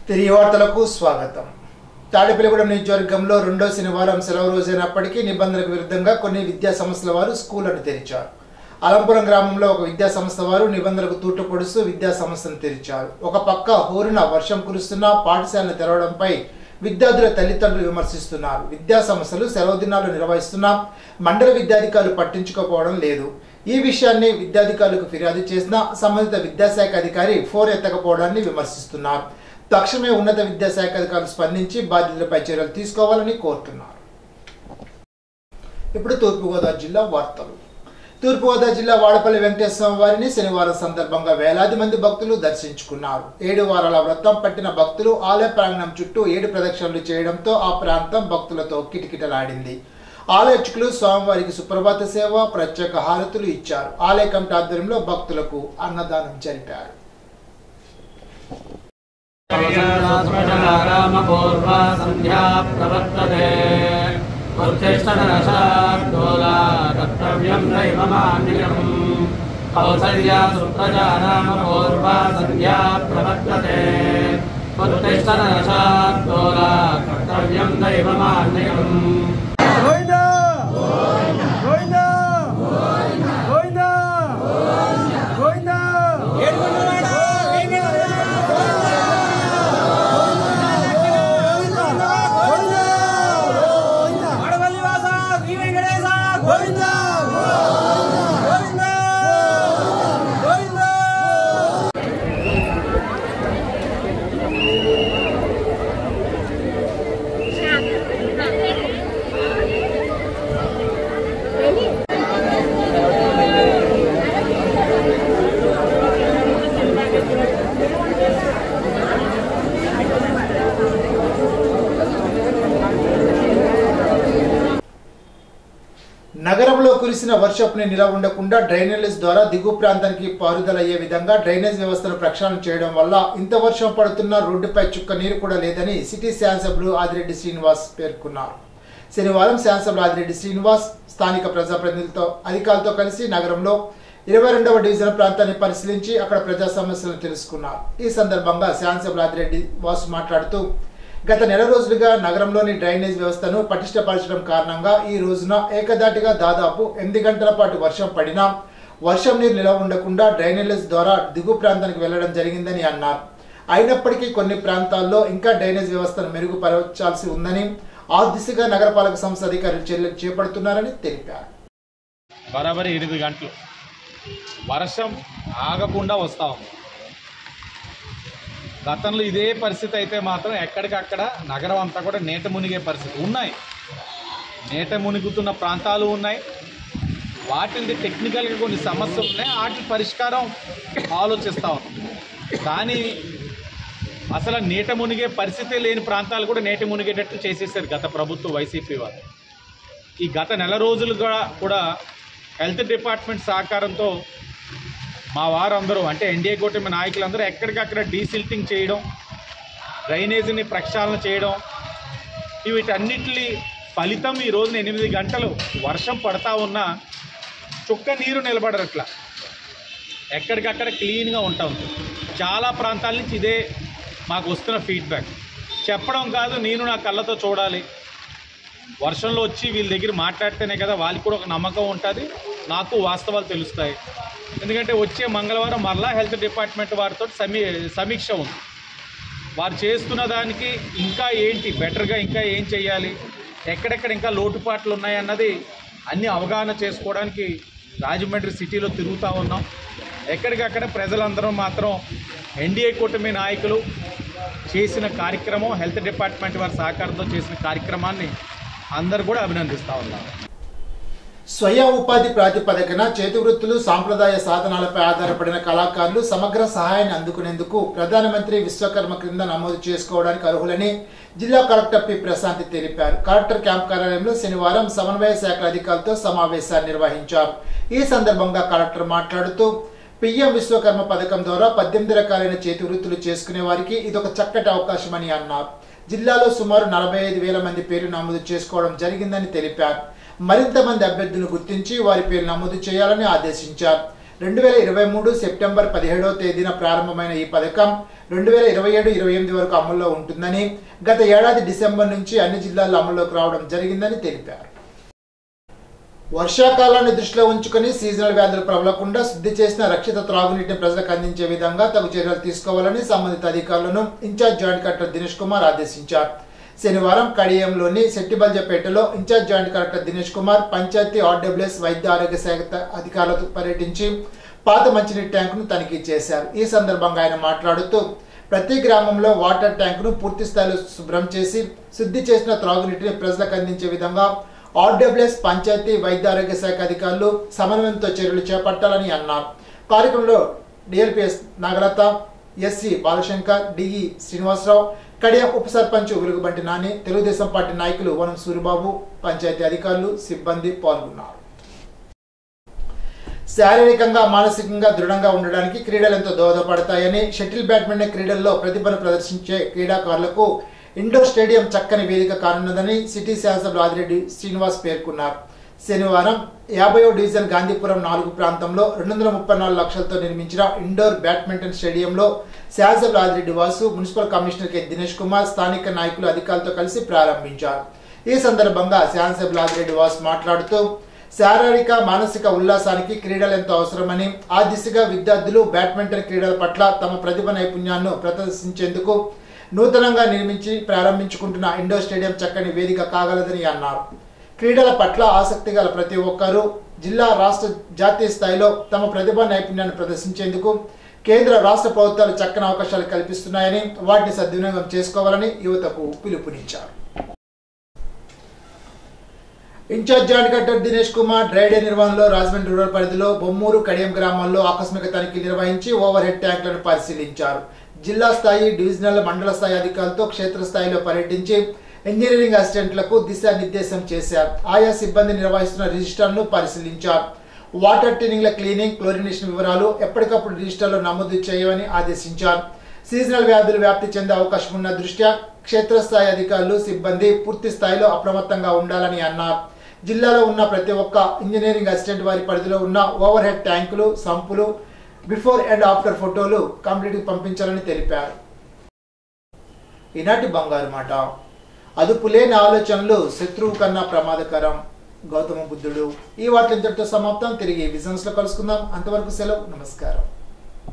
తిరిగి వార్తలకు స్వాగతం తాడేపల్లిగూడెం నియోజకవర్గంలో రెండో శనివారం సెలవు రోజైనప్పటికీ నిబంధనలకు విరుద్ధంగా కొన్ని విద్యా సంస్థల వారు స్కూళ్లను తెరిచారు అలంపురం గ్రామంలో ఒక విద్యా సంస్థ వారు నిబంధనలకు తూట్లు పొడుస్తూ విద్యా సంస్థను తెరిచారు ఒక పక్క హోరున వర్షం కురుస్తున్న పాఠశాలను తెరవడంపై విద్యార్థుల తల్లిదండ్రులు విమర్శిస్తున్నారు విద్యా సంస్థలు సెలవు దినాలు నిర్వహిస్తున్నా మండల విద్యాధికారులు పట్టించుకోకపోవడం లేదు ఈ విషయాన్ని విద్యాధికారులకు ఫిర్యాదు చేసినా సంబంధిత విద్యాశాఖ అధికారి ఫోన్ ఎత్తకపోవడాన్ని విమర్శిస్తున్నారు తక్షణమే ఉన్నత విద్యాశాఖ అధికారులు స్పందించి బాధ్యతలపై చర్యలు తీసుకోవాలని కోరుతున్నారు ఇప్పుడు తూర్పుగోదావరి జిల్లా వార్తలు తూర్పుగోదావరి జిల్లా వాడపల్లి వెంకటేశ్వర వారిని శనివారం సందర్భంగా వేలాది మంది భక్తులు దర్శించుకున్నారు ఏడు వారాల వ్రతం పట్టిన భక్తులు ఆలయ ప్రాంగణం చుట్టూ ఏడు ప్రదక్షిణలు చేయడంతో ఆ ప్రాంతం భక్తులతో కిటకిటలాడింది ఆలయర్చకులు స్వామివారికి సుప్రభాత సేవ ప్రత్యేక హారతులు ఇచ్చారు ఆలయ కమిటీ ఆధ్వర్యంలో భక్తులకు అన్నదానం జరిపారు రామపూర్వ సంధ్యా ప్రవర్తతే ఉత్తిష్టనరసాద్దోలా కర్తవ్యం దైవమాన్యం కౌసల్యా సుప్రజా రామపూర్వ సంధ్యా ప్రవర్తతే ఉత్తిష్టనరసాద్దోలా కర్తవ్యం దైవమాన్యం గోవిందా గోవిందా గోవిందా గోవిందా గోవిందా గోవిందా గోవిందా నగరంలో కురిసిన వర్షపుని నిలవ ఉండకుండా డ్రైనేజెస్ ద్వారా దిగువ ప్రాంతానికి పారుదల అయ్యే విధంగా డ్రైనేజ్ వ్యవస్థను ప్రక్షాళన చేయడం వల్ల ఇంత వర్షం పడుతున్న రోడ్డుపై చుక్క నీరు కూడా లేదని సిటీ శాసనసభ్యులు ఆదిరెడ్డి శ్రీనివాస్ పేర్కొన్నారు శనివారం శాసనసభ్యులు ఆదిరెడ్డి శ్రీనివాస్ స్థానిక ప్రజాప్రతినిధులతో అధికారులతో కలిసి నగరంలో ఇరవై రెండవ డివిజన్ ప్రాంతాన్ని పరిశీలించి అక్కడ ప్రజా సమస్యలను తెలుసుకున్నారు ఈ సందర్భంగా శాసనసభ్యులు ఆదిరెడ్డి వాసు మాట్లాడుతూ గత నెల రోజులుగా నగరంలోని డ్రైనేజ్ వ్యవస్థను పటిష్టపరచడం కారణంగా ఈ రోజున ఏకదాటిగా దాదాపు ఎనిమిది గంటల పాటు వర్షం పడినా వర్షం నీరు నిలవ ఉండకుండా డ్రైనేజెస్ ద్వారా దిగు ప్రాంతానికి వెళ్లడం జరిగిందని అన్నారు అయినప్పటికీ కొన్ని ప్రాంతాల్లో ఇంకా డ్రైనేజ్ వ్యవస్థను మెరుగుపరచాల్సి ఉందని ఆ దిశగా నగరపాలక సంస్థ అధికారులు చర్యలు చేపడుతున్నారని తెలిపారు బరాబరి ఎనిమిది గంటలు వర్షం ఆగకుండా వస్తా ఉంది గతంలో ఇదే పరిస్థితి అయితే మాత్రం ఎక్కడికక్కడ నగరం అంతా కూడా నేట మునిగే పరిస్థితి ఉన్నాయి నేట మునుగుతున్న ప్రాంతాలు ఉన్నాయి వాటిని టెక్నికల్గా కొన్ని సమస్యలు ఉన్నాయి వాటి పరిష్కారం ఆలోచిస్తూ ఉన్నాం కానీ అసలు నీట మునిగే పరిస్థితి లేని ప్రాంతాలు కూడా నేట మునిగేటట్టు చేసేసారు గత ప్రభుత్వం వైసీపీ వాళ్ళు ఈ గత నెల రోజులుగా కూడా హెల్త్ డిపార్ట్మెంట్ సహకారంతో మా వారందరూ అంటే ఎన్డీఏ కూటమి నాయకులందరూ ఎక్కడికక్కడ డీసిల్టింగ్ చేయడం డ్రైనేజీని ప్రక్షాళన చేయడం వీటన్నిటి ఫలితం ఈ రోజున ఎనిమిది గంటలు వర్షం పడతా ఉన్నా చుక్క నీరు నిలబడరట్లా ఎక్కడికక్కడ క్లీన్గా ఉంటా ఉంది చాలా ప్రాంతాల నుంచి ఇదే మాకు వస్తున్న ఫీడ్బ్యాక్ చెప్పడం కాదు నేను నా కళ్ళతో చూడాలి వర్షంలో వచ్చి వీళ్ళ దగ్గర మాట్లాడితేనే కదా వాళ్ళకి కూడా ఒక నమ్మకం ఉంటుంది నాకు వాస్తవాలు తెలుస్తాయి ఎందుకంటే వచ్చే మంగళవారం మరలా హెల్త్ డిపార్ట్మెంట్ వారితో సమీ సమీక్ష ఉంది వారు చేస్తున్న దానికి ఇంకా ఏంటి బెటర్గా ఇంకా ఏం చేయాలి ఎక్కడెక్కడ ఇంకా లోటుపాట్లు ఉన్నాయన్నది అన్ని అవగాహన చేసుకోవడానికి రాజమండ్రి సిటీలో తిరుగుతూ ఉన్నాం ఎక్కడికక్కడ ప్రజలందరం మాత్రం ఎన్డీఏ కూటమి నాయకులు చేసిన కార్యక్రమం హెల్త్ డిపార్ట్మెంట్ వారి సహకారంతో చేసిన కార్యక్రమాన్ని అందరు కూడా అభినందిస్తూ ఉన్నారు స్వయం ఉపాధి ప్రాతిపదికన చేతి వృత్తులు సాంప్రదాయ సాధనాలపై ఆధారపడిన కళాకారులు సమగ్ర సహాయాన్ని అందుకునేందుకు ప్రధానమంత్రి విశ్వకర్మ క్రింద నమోదు చేసుకోవడానికి అర్హులని జిల్లా కలెక్టర్ పి ప్రశాంతి తెలిపారు కలెక్టర్ క్యాంప్ కార్యాలయంలో శనివారం సమన్వయ శాఖల అధికారులతో సమావేశాన్ని నిర్వహించారు ఈ సందర్భంగా కలెక్టర్ మాట్లాడుతూ పిఎం విశ్వకర్మ పథకం ద్వారా పద్దెనిమిది రకాలైన చేతి వృత్తులు చేసుకునే వారికి ఇదొక చక్కటి అవకాశమని అన్నారు జిల్లాలో సుమారు నలభై ఐదు వేల మంది పేరు నమోదు చేసుకోవడం జరిగిందని తెలిపారు మరింత మంది అభ్యర్థులను గుర్తించి వారి పేరు నమోదు చేయాలని ఆదేశించారు రెండు వేల ఇరవై మూడు సెప్టెంబర్ పదిహేడవ తేదీన ప్రారంభమైన ఈ పథకం రెండు వేల ఇరవై ఏడు ఇరవై ఎనిమిది వరకు అమల్లో ఉంటుందని గత ఏడాది డిసెంబర్ నుంచి అన్ని జిల్లాల్లో అమల్లోకి రావడం జరిగిందని తెలిపారు వర్షాకాలాన్ని దృష్టిలో ఉంచుకొని సీజనల్ వ్యాధులు ప్రబలకుండా శుద్ధి చేసిన రక్షిత త్రాగునీటిని ప్రజలకు అందించే విధంగా తగు చర్యలు తీసుకోవాలని సంబంధిత అధికారులను incharge joint collector Dinesh Kumar ఆదేశించారు శనివారం కడియంలోని శెట్టిబల్జపేటలో incharge joint collector Dinesh Kumar panchayat RWS వైద్య ఆరోగ్య శాఖ అధికారులతో పర్యటించి పాత మంచినీటి ట్యాంకును తనిఖీ చేశారు ఈ సందర్భంగా ఆయన మాట్లాడుతూ ప్రతి గ్రామంలో వాటర్ ట్యాంకును పూర్తి స్థాయిలో శుభ్రం చేసి శుద్ధి చేసిన త్రాగునీటిని ప్రజలకు అందించే విధంగా ఆర్డబ్ల్యూఎస్ పంచాయతీ వైద్య ఆరోగ్య శాఖ అధికారులు సమన్వయంతో చర్యలు చేపట్టాలని అన్నారు కార్యక్రమంలో DLPS Nagalatha SC Balashankar DE Srinivasarao Kadiyam ఉప సర్పంచ్ వెలుగుబంటి నాని తెలుగుదేశం పార్టీ నాయకులు వనం సూరిబాబు పంచాయతీ అధికారులు సిబ్బంది పాల్గొన్నారు శారీరకంగా మానసికంగా దృఢంగా ఉండడానికి క్రీడలు ఎంతో దోహదపడతాయని షటిల్ బ్యాడ్మింటన్ క్రీడల్లో ప్రతిభను ప్రదర్శించే క్రీడాకారులకు ఇండోర్ స్టేడియం చక్కని వేదిక కానున్నదని సిటీ శాసనసభ్యులు ఆదిరెడ్డి శ్రీనివాస్ పేర్కొన్నారు శనివారం యాభైవ డివిజన్ గాంధీపురం నాలుగు ప్రాంతంలో రెండు వందల ముప్పై నాలుగు లక్షలతో నిర్మించిన ఇండోర్ బ్యాడ్మింటన్ స్టేడియంలో శాసనసభ్యులు Adireddy Vasu municipal commissioner K Dinesh Kumar స్థానిక నాయకులు అధికారులతో కలిసి ప్రారంభించారు ఈ సందర్భంగా శాసనసభ్యులు ఆదిరెడ్డి వాసు మాట్లాడుతూ శారీరక మానసిక ఉల్లాసానికి క్రీడలు ఎంతో అవసరమని ఆ దిశగా విద్యార్థులు బ్యాడ్మింటన్ క్రీడల పట్ల తమ ప్రతిభ నైపుణ్యాన్ని ప్రదర్శించేందుకు నూతనంగా నిర్మించి ప్రారంభించుకుంటున్న ఇండోర్ స్టేడియం చక్కని వేదిక కాగలదని అన్నారు క్రీడల పట్ల ఆసక్తి గల ప్రతి ఒక్కరూ జిల్లా రాష్ట్ర జాతీయ స్థాయిలో తమ ప్రతిభ నైపుణ్యాన్ని ప్రదర్శించేందుకు కేంద్ర రాష్ట్ర ప్రభుత్వాలు చక్కని అవకాశాలు కల్పిస్తున్నాయని వాటిని సద్వినియోగం చేసుకోవాలని యువతకు పిలుపునిచ్చారు incharge joint collector Dinesh Kumar dry day నిర్వహణలో రాజమండ్రి రూరల్ పరిధిలో బొమ్మూరు కడియం గ్రామాల్లో ఆకస్మిక తనిఖీలు నిర్వహించి ఓవర్ హెడ్ ట్యాంకులను పరిశీలించారు జిల్లా స్థాయి డివిజనల్ మండల స్థాయి అధికారులతో క్షేత్రస్థాయిలో పర్యటించి ఇంజనీరింగ్ అసిస్టెంట్లకు దిశానిర్దేశం చేశారు ఆయా సిబ్బంది నిర్వహిస్తున్న రిజిస్టర్ను పరిశీలించారు వాటర్ టిన్నింగ్ల క్లీనింగ్ క్లోరినేషన్ వివరాలు ఎప్పటికప్పుడు రిజిస్టర్లో నమోదు చేయమని ఆదేశించారు సీజనల్ వ్యాధులు వ్యాప్తి చెందే అవకాశం ఉన్న దృష్ట్యా క్షేత్రస్థాయి అధికారులు సిబ్బంది పూర్తి స్థాయిలో అప్రమత్తంగా ఉండాలని అన్నారు జిల్లాలో ఉన్న ప్రతి ఒక్క ఇంజనీరింగ్ అసిస్టెంట్ వారి పరిధిలో ఉన్న ఓవర్ హెడ్ ట్యాంకులు సంపులు బిఫోర్ అండ్ ఆఫ్టర్ ఫోటోలు కంప్లీట్ పంపించాలని తెలిపారు ఈనాటి బంగారు మాట అదుపు లేని ఆలోచనలు శత్రువు కన్నా ప్రమాదకరం గౌతమ బుద్ధుడు ఈ వార్తలు ఇంతటితో సమాప్తం తిరిగి బిజినెస్ లో కలుసుకుందాం అంతవరకు సెలవు నమస్కారం